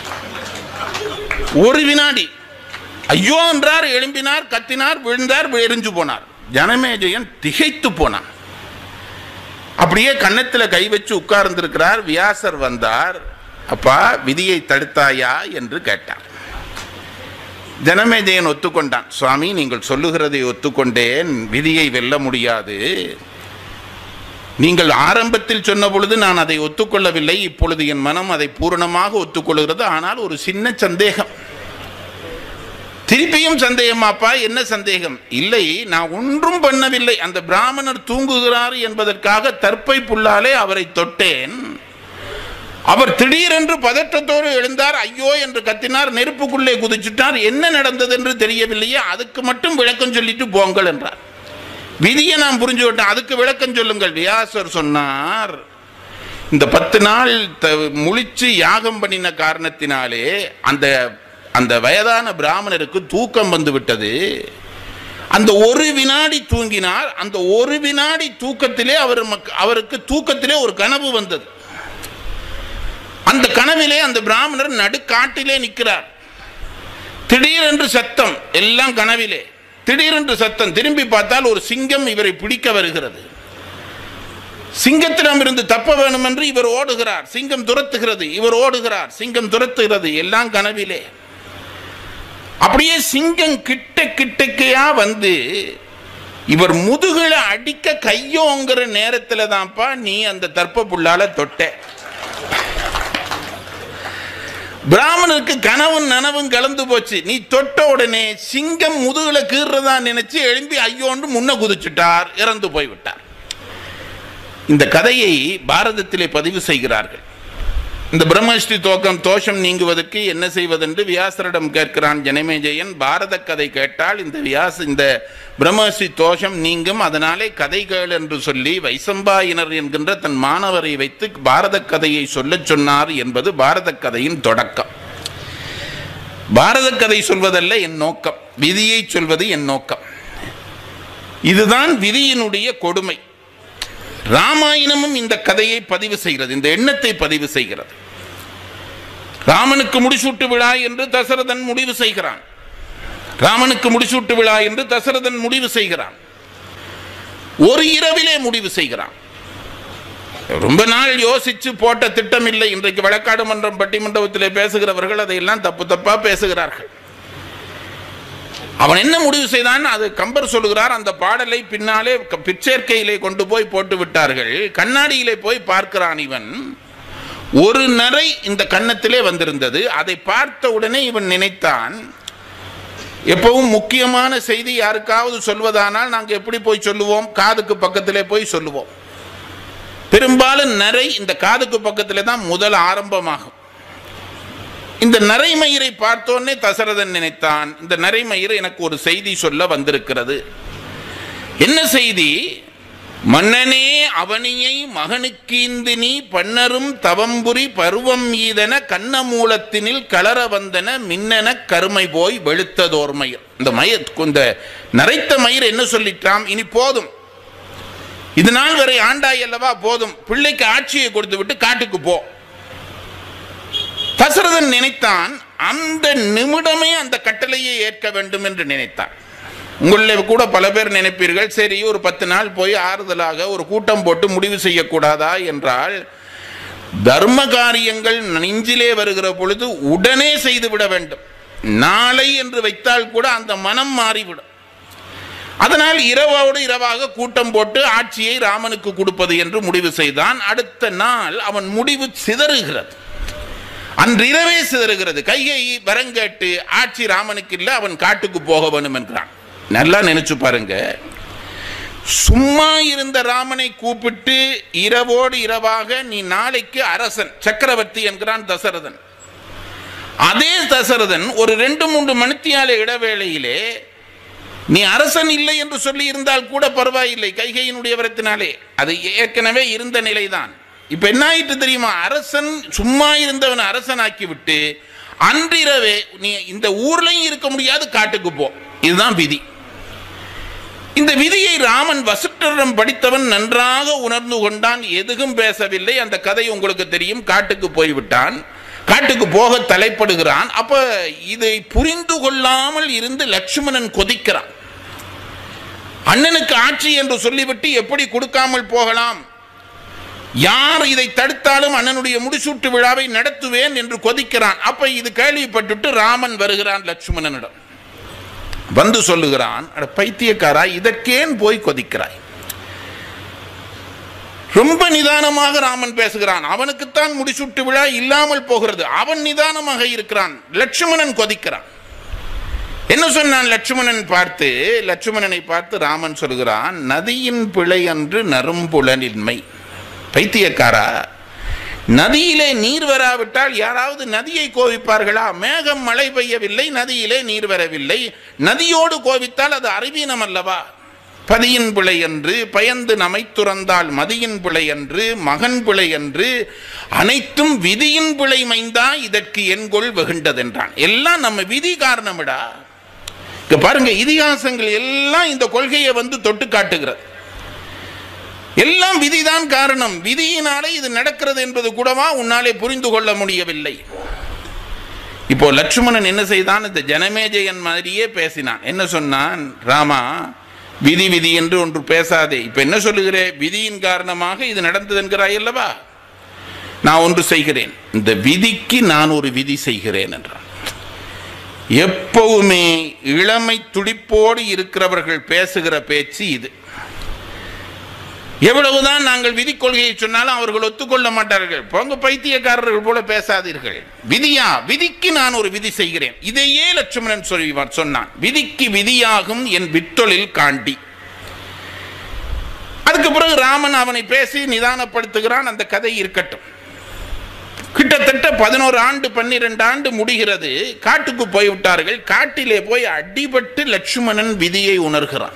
[SPEAKER 1] ஒரு வினாடி ஐயோ என்றார் எழும்பினார் கத்தினார் விழுந்தார் எரிஞ்சு போனார் ஜனமேஜயன் திகைத்து போனான் அப்படியே கன்னத்தில் கை வச்சு உட்கார்ந்திருக்கிறார் வியாசர் வந்தார் அப்பா விதியை தடுத்தாயா என்று கேட்டார் ஜனமேஜயன் ஒத்துக்கொண்டான் சுவாமி நீங்கள் சொல்லுகிறதை ஒத்துக்கொண்டேன் விதியை வெல்ல முடியாது நீங்கள் ஆரம்பத்தில் சொன்ன பொழுது நான் அதை ஒத்துக்கொள்ளவில்லை இப்பொழுது என் மனம் அதை பூரணமாக ஒத்துக்கொள்கிறது ஆனால் ஒரு சின்ன சந்தேகம் திருப்பியும் சந்தேகமாப்பா என்ன சந்தேகம் இல்லை நான் ஒன்றும் பண்ணவில்லை அந்த பிராமணர் தூங்குகிறார் என்பதற்காக தற்பை புல்லாலே அவரை தொட்டேன் அவர் திடீரென்று பதற்றத்தோடு எழுந்தார் ஐயோ என்று கத்தினார் நெருப்புக்குள்ளே குதிச்சுட்டார் என்ன நடந்தது என்று தெரியவில்லையே அதுக்கு மட்டும் விளக்கம் சொல்லிட்டு போங்கள் என்றார் விதியை நான் புரிஞ்சு விட்டேன் அதுக்கு விளக்கம் சொல்லுங்கள் வியாசர் சொன்னார் இந்த பத்து நாள் த- முழிச்சு யாகம் பண்ணின காரணத்தினாலே அந்த அந்த வயதான பிராமணருக்கு தூக்கம் வந்து விட்டது அந்த ஒரு வினாடி தூங்கினார் அந்த ஒரு வினாடி தூக்கத்திலே அவர் மக்- அவருக்கு தூக்கத்திலே ஒரு கனவு வந்தது அந்த கனவிலே அந்த பிராமணர் நடுக்காட்டிலே நிற்கிறார் திடீரென்று சத்தம் எல்லாம் கனவிலே திடீரென்று சத்தம் திரும்பி பார்த்தால் ஒரு சிங்கம் இவரை பிடிக்க வருகிறது சிங்கத்திடமிருந்து தப்ப வேண்டும் என்று இவர் ஓடுகிறார் சிங்கம் துரத்துகிறது இவர் ஓடுகிறார் சிங்கம் துரத்துகிறது எல்லாம் கனவிலே அப்படியே சிங்கம் கிட்ட கிட்டக்கையா வந்து இவர் முதுகுல அடிக்க கையோங்கிற நேரத்துல தான்ப்பா நீ அந்த தர்ப்ப புல்லால தொட்ட பிராமணருக்கு கனவும் நனவும் கலந்து போச்சு நீ தொட்ட உடனே சிங்கம் முதுகுல கீறதா நினைச்சு எழும்பி ஐயோன்னு முன்ன குதிச்சுட்டார் இறந்து போய்விட்டார் இந்த கதையை பாரதத்திலே பதிவு செய்கிறார்கள் இந்த பிரம்மஸ்ரீ தோக்கம் தோஷம் நீங்குவதற்கு என்ன செய்வதென்று வியாசரிடம் கேட்கிறான் ஜனமேஜயன் பாரத கதை கேட்டால் இந்த வியாச இந்த பிரம்மஸ்ரீ தோஷம் நீங்கும் அதனாலே கதை கேள் என்று சொல்லி வைசம்பாயினர் என்கின்ற தன் மாணவரை வைத்து பாரத கதையை சொல்லச் சொன்னார் என்பது பாரத கதையின் தொடக்கம் பாரத கதை சொல்வதல்ல என் நோக்கம் விதியை சொல்வது என் நோக்கம் இதுதான் விதியினுடைய கொடுமை ராமாயணமும் இந்த கதையை பதிவு செய்கிறது இந்த எண்ணத்தை பதிவு செய்கிறது ராமனுக்கு முடிசூட்டு விழா என்று தசரதன் முடிவு செய்கிறான் ராமனுக்கு முடிசூட்டு விழா என்று தசரதன் முடிவு செய்கிறான் ஒரு இரவிலே முடிவு செய்கிறான் ரொம்ப நாள் யோசிச்சு போட்ட திட்டம் இல்லை இன்றைக்கு வழக்காடு மன்றம் பட்டிமண்டபத்திலே பேசுகிறவர்கள் அதையெல்லாம் தப்பு தப்பா பேசுகிறார்கள் அவன் என்ன முடிவு செய்தான் அது கம்பர் சொல்லுகிறார் அந்த பாடலை பின்னாலே க- பிற்சேர்க்கையிலே கொண்டு போய் போட்டு விட்டார்கள் கண்ணாடியிலே போய் பார்க்கிறான் இவன் ஒரு நரை இந்த கன்னத்திலே வந்திருந்தது அதை பார்த்த உடனே இவன் நினைத்தான் எப்பவும் முக்கியமான செய்தி யாருக்காவது சொல்வதானால் நாங்கள் எப்படி போய் சொல்லுவோம் காதுக்கு பக்கத்திலே போய் சொல்லுவோம் பெரும்பாலும் நரை இந்த காதுக்கு பக்கத்திலே தான் முதல் ஆரம்பமாகும் இந்த நரைமயிரை பார்த்தோன்னே தசரதன் நினைத்தான் இந்த நரைமயிர் எனக்கு ஒரு செய்தி சொல்ல வந்திருக்கிறது என்ன செய்தி மன்னனே அவனியை மகனுக்கீந்து நீ பன்னரும் தவம்புரி பருவம் ஈதன கண்ணமூலத்தினில் கலர வந்தன மின்னன கருமை போய் வெளுத்ததோர் மயிர் இந்த மயிர் இந்த நரைத்த மயிர் என்ன சொல்லிட்டாம் இனி போதும் இது நாள் வரை ஆண்டாய் அல்லவா போதும் பிள்ளைக்கு ஆட்சியை கொடுத்து விட்டு காட்டுக்கு போ தசரதன் நினைத்தான் அந்த நிமிடமே அந்த கட்டளையை ஏற்க வேண்டும் என்று நினைத்தான் உங்களில் கூட பல பேர் நினைப்பீர்கள் சரி ஒரு பத்து நாள் போய் ஆறுதலாக ஒரு கூட்டம் போட்டு முடிவு செய்யக்கூடாதா என்றால் தர்ம காரியங்கள் நெஞ்சிலே வருகிற பொழுது உடனே செய்துவிட வேண்டும் நாளை என்று வைத்தால் கூட அந்த மனம் மாறிவிடும் அதனால் இரவோடு இரவாக கூட்டம் போட்டு ஆட்சியை ராமனுக்கு கொடுப்பது என்று முடிவு செய்தான் அடுத்த நாள் அவன் முடிவு சிதறுகிறது அன்றிரவே சிதறுகிறது கையை வரங்கேட்டு ஆட்சி ராமனுக்கு இல்லை அவன் காட்டுக்கு போக வேணும் என்கிறான் நல்லா நினைச்சு பாருங்க சும்மா இருந்த ராமனை கூப்பிட்டு இரவோடு இரவாக நீ நாளைக்கு அரசன் சக்கரவர்த்தி என்கிறான் தசரதன் அதே தசரதன் ஒரு ரெண்டு மூன்று மணித்தியால இடைவேளையிலே நீ அரசன் இல்லை என்று சொல்லி இருந்தால் கூட பரவாயில்லை கைகையினுடைய வரத்தினாலே அது ஏற்கனவே இருந்த நிலைதான் இப்ப என்ன ஆயிட்டு தெரியுமா அரசன் சும்மா இருந்தவன் அரசனாக்கி விட்டு அன்றிரவே நீ இந்த ஊர்லயும் இருக்க முடியாது காட்டுக்கு போ இதுதான் விதி இந்த விதியை ராமன் வசிட்டரிடம் படித்தவன் நன்றாக உணர்ந்து கொண்டான் எதுவும் பேசவில்லை அந்த கதை உங்களுக்கு தெரியும் காட்டுக்கு போய்விட்டான் காட்டுக்கு போக தலைப்படுகிறான் அப்ப இதை புரிந்து கொள்ளாமல் இருந்து லட்சுமணன் கொதிக்கிறான் அண்ணனுக்கு ஆட்சி என்று சொல்லிவிட்டு எப்படி கொடுக்காமல் போகலாம் யார் இதை தடுத்தாலும் அண்ணனுடைய முடிசூட்டு விழாவை நடத்துவேன் என்று கொதிக்கிறான் அப்ப இது கேள்விப்பட்டுட்டு ராமன் வருகிறான் லட்சுமணனிடம் வந்து சொல்லுகிறான் அட பைத்தியக்காரா இதற்கேன் போய் கொதிக்கிறாய் ரொம்ப நிதானமாக ராமன் பேசுகிறான் அவனுக்குத்தான் முடிசூட்டு விழா இல்லாமல் போகிறது அவன் நிதானமாக இருக்கிறான் லட்சுமணன் கொதிக்கிறான் என்ன சொன்னான் லட்சுமணன் பார்த்து லட்சுமணனை பார்த்து ராமன் சொல்கிறான் நதியின் பிழை அன்று நறும்புலனின்மை பைத்தியக்காரா நதியிலே நீர் வராவிட்டால் யாராவது நதியை கோவிப்பார்களா மேகம் மழை பெய்யவில்லை நதியிலே நீர் வரவில்லை நதியோடு கோவித்தால் அது அறிவீனம் அல்லவா பதியின் பிழை என்று பயந்து நமை துறந்தால் மதியின் பிழை என்று மகன் பிழை என்று அனைத்தும் விதியின் பிழை மைந்தா இதற்கு என்கொள் வெகுண்டதென்றான் எல்லாம் நம்ம விதி காரணமிடா இங்க பாருங்க இதிகாசங்கள் எல்லாம் இந்த கொள்கையை வந்து தொட்டு காட்டுகிறது எல்லாம் விதிதான் காரணம் விதியினாலே இது நடக்கிறது என்பது கூடவா உன்னாலே புரிந்து கொள்ள முடியவில்லை இப்போ லட்சுமணன் என்ன செய்தான் இந்த ஜனமேஜயன் மாதிரியே பேசினான் என்ன சொன்னான் ராமா விதி விதி என்று ஒன்று பேசாதே இப்ப என்ன சொல்லுகிறே விதியின் காரணமாக இது நடந்தது என்கிறாய் அல்லவா நான் ஒன்று செய்கிறேன் இந்த விதிக்கு நான் ஒரு விதி செய்கிறேன் என்றான் எப்பவுமே இளமை துடிப்போடு இருக்கிறவர்கள் பேசுகிற பேச்சு இது எவ்வளவுதான் நாங்கள் விதி கொள்கையை சொன்னாலும் அவர்கள் ஒத்துக்கொள்ள மாட்டார்கள் போங்க பைத்தியக்காரர்கள் போல பேசாதீர்கள் விதியா விதிக்கு நான் ஒரு விதி செய்கிறேன் இதையே லட்சுமணன் சொல்லி சொன்னான் விதிக்கு விதியாகும் என் வித்தொழில் காண்டி அதுக்கு பிறகு ராமன் அவனை பேசி நிதானப்படுத்துகிறான் அந்த கதை இருக்கட்டும் கிட்டத்தட்ட பதினோரு ஆண்டு பன்னிரண்டு ஆண்டு முடிகிறது காட்டுக்கு போய்விட்டார்கள் காட்டிலே போய் அடிபட்டு லட்சுமணன் விதியை உணர்கிறான்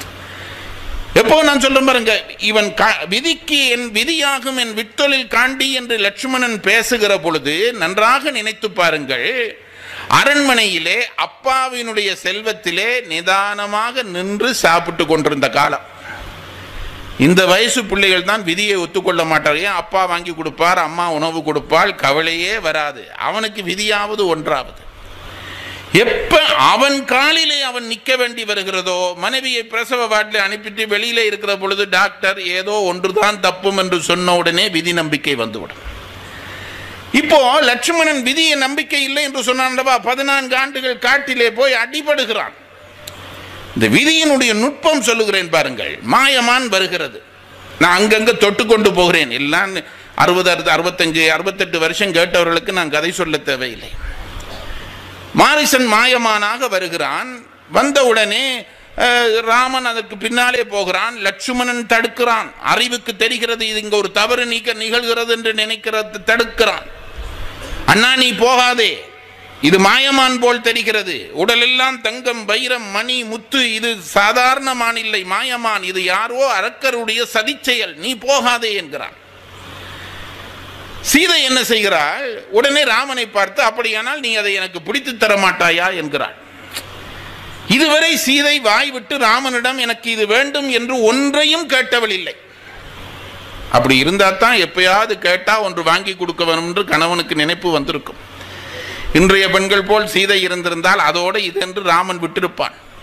[SPEAKER 1] எப்போ நான் சொல்றேன் பாருங்க இவன் விதிக்கு என் விதியாகும் என் வித்தொழில் காண்டி என்று லட்சுமணன் பேசுகிற பொழுது நன்றாக நினைத்து பாருங்கள் அரண்மனையிலே அப்பாவினுடைய செல்வத்திலே நிதானமாக நின்று சாப்பிட்டு கொண்டிருந்த காலம் இந்த வயசு பிள்ளைகள் தான் விதியை ஒத்துக்கொள்ள மாட்டார் ஏன் அப்பா வாங்கி கொடுப்பார் அம்மா உணவு கொடுப்பால் கவலையே வராது அவனுக்கு விதியாவது ஒன்றாவது எப்ப அவன் காலிலே அவன் நிற்க வேண்டி வருகிறதோ மனைவியை பிரசவ வாட்டில் அனுப்பிட்டு வெளியில இருக்கிற பொழுது டாக்டர் ஏதோ ஒன்றுதான் தப்பும் என்று சொன்ன உடனே விதி நம்பிக்கை வந்துவிடும் இப்போ லட்சுமணன் விதிய நம்பிக்கை இல்லை என்று சொன்னான்டவா பதினான்கு ஆண்டுகள் காட்டிலே போய் அடிபடுகிறான் இந்த விதியினுடைய நுட்பம் சொல்லுகிறேன் பாருங்கள் மாயமான் வருகிறது நான் அங்கங்க தொட்டு கொண்டு போகிறேன் எல்லாம் அறுபது அறுபத்தஞ்சு அறுபத்தெட்டு வருஷம் கேட்டவர்களுக்கு நான் கதை சொல்ல தேவையில்லை மாரிசன் மாயமானாக வருகிறான் வந்தவுடனே ராமன் அதற்கு பின்னாலே போகிறான் லட்சுமணன் தடுக்கிறான் அறிவுக்கு தெரிகிறது இது இங்க ஒரு தவறு நீக்க நிகழ்கிறது என்று நினைக்கிறது தடுக்கிறான் அண்ணா நீ போகாதே இது மாயமான் போல் தெரிகிறது உடலெல்லாம் தங்கம் வைரம் மணி முத்து இது சாதாரண மான் இல்லை மாயமான் இது யாரோ அரக்கருடைய சதிச்செயல் நீ போகாதே என்கிறான் சீதை என்ன செய்கிறாள் உடனே ராமனை பார்த்து அப்படியானால் நீ அதை எனக்கு பிடித்து தர மாட்டாயா என்கிறாள் இதுவரை சீதை வாய் விட்டு ராமனிடம் எனக்கு இது வேண்டும் என்று ஒன்றையும் கேட்டவள் இல்லை அப்படி இருந்தா தான் எப்பயாவது கேட்டா ஒன்று வாங்கி கொடுக்க வேணும் என்று கணவனுக்கு நினைப்பு வந்திருக்கும் இன்றைய பெண்கள் போல் சீதை இருந்திருந்தால் அதோடு இதென்று ராமன் விட்டிருப்பான்